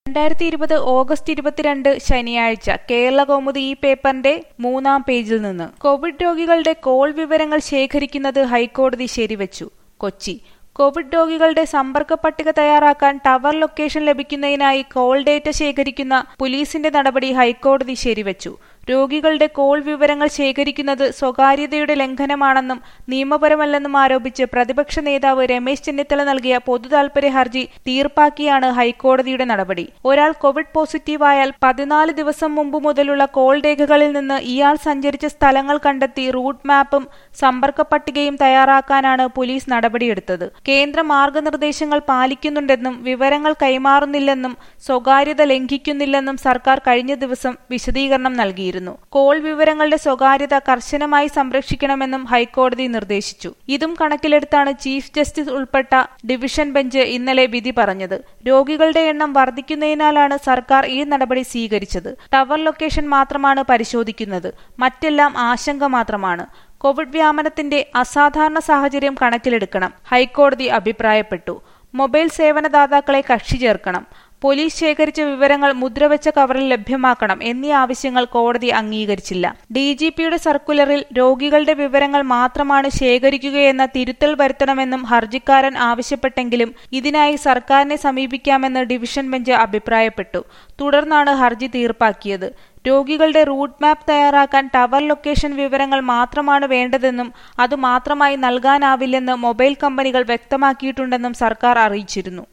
രണ്ടായിരത്തി ഇരുപത് ഓഗസ്റ്റ് ഇരുപത്തിരണ്ട് ശനിയാഴ്ച കേരളകൗമുദി ഈ പേപ്പറിന്റെ മൂന്നാം പേജിൽ നിന്ന് കോവിഡ് രോഗികളുടെ കോൾ വിവരങ്ങൾ ശേഖരിക്കുന്നത് ഹൈക്കോടതി ശരിവച്ചു കൊച്ചി കോവിഡ് രോഗികളുടെ സമ്പർക്ക പട്ടിക തയ്യാറാക്കാൻ ടവർ ലൊക്കേഷൻ ലഭിക്കുന്നതിനായി കോൾ ഡേറ്റ ശേഖരിക്കുന്ന പോലീസിന്റെ നടപടി ഹൈക്കോടതി ശരിവച്ചു രോഗികളുടെ കോൾ വിവരങ്ങൾ ശേഖരിക്കുന്നത് സ്വകാര്യതയുടെ ലംഘനമാണെന്നും നിയമപരമല്ലെന്നും ആരോപിച്ച് പ്രതിപക്ഷ നേതാവ് രമേശ് ചെന്നിത്തല നൽകിയ പൊതുതാൽപര്യ ഹർജി തീർപ്പാക്കിയാണ് ഹൈക്കോടതിയുടെ നടപടി ഒരാൾ കോവിഡ് പോസിറ്റീവായാൽ പതിനാല് ദിവസം മുമ്പ് മുതലുള്ള കോൾ രേഖകളിൽ നിന്ന് ഇയാൾ സഞ്ചരിച്ച സ്ഥലങ്ങൾ കണ്ടെത്തി റൂട്ട് മാപ്പും സമ്പർക്ക പട്ടികയും തയ്യാറാക്കാനാണ് പോലീസ് നടപടിയെടുത്തത് കേന്ദ്ര മാർഗനിർദ്ദേശങ്ങൾ പാലിക്കുന്നുണ്ടെന്നും വിവരങ്ങൾ കൈമാറുന്നില്ലെന്നും സ്വകാര്യത ലംഘിക്കുന്നില്ലെന്നും സർക്കാർ കഴിഞ്ഞ ദിവസം വിശദീകരണം നൽകിയിരുന്നു കോൾ വിവരങ്ങളുടെ സ്വകാര്യത കർശനമായി സംരക്ഷിക്കണമെന്നും ഹൈക്കോടതി നിർദ്ദേശിച്ചു ഇതും കണക്കിലെടുത്താണ് ചീഫ് ജസ്റ്റിസ് ഉൾപ്പെട്ട ഡിവിഷൻ ബെഞ്ച് ഇന്നലെ വിധി പറഞ്ഞത് രോഗികളുടെ എണ്ണം വർദ്ധിക്കുന്നതിനാലാണ് സർക്കാർ ഈ നടപടി സ്വീകരിച്ചത് ടവർ ലൊക്കേഷൻ മാത്രമാണ് പരിശോധിക്കുന്നത് മറ്റെല്ലാം ആശങ്ക മാത്രമാണ് കോവിഡ് വ്യാപനത്തിന്റെ അസാധാരണ സാഹചര്യം കണക്കിലെടുക്കണം ഹൈക്കോടതി അഭിപ്രായപ്പെട്ടു മൊബൈൽ സേവനദാതാക്കളെ കക്ഷി ചേർക്കണം പോലീസ് ശേഖരിച്ച വിവരങ്ങൾ മുദ്രവെച്ച കവറിൽ ലഭ്യമാക്കണം എന്നീ ആവശ്യങ്ങൾ കോടതി അംഗീകരിച്ചില്ല ഡി ജി പിയുടെ സർക്കുലറിൽ രോഗികളുടെ വിവരങ്ങൾ മാത്രമാണ് ശേഖരിക്കുകയെന്ന തിരുത്തൽ വരുത്തണമെന്നും ഹർജിക്കാരൻ ആവശ്യപ്പെട്ടെങ്കിലും ഇതിനായി സർക്കാരിനെ സമീപിക്കാമെന്ന് ഡിവിഷൻ ബെഞ്ച് അഭിപ്രായപ്പെട്ടു തുടർന്നാണ് ഹർജി തീർപ്പാക്കിയത് രോഗികളുടെ റൂട്ട് മാപ്പ് തയ്യാറാക്കാൻ ടവർ ലൊക്കേഷൻ വിവരങ്ങൾ മാത്രമാണ് വേണ്ടതെന്നും അത് മാത്രമായി നൽകാനാവില്ലെന്ന് മൊബൈൽ കമ്പനികൾ വ്യക്തമാക്കിയിട്ടുണ്ടെന്നും സർക്കാർ അറിയിച്ചിരുന്നു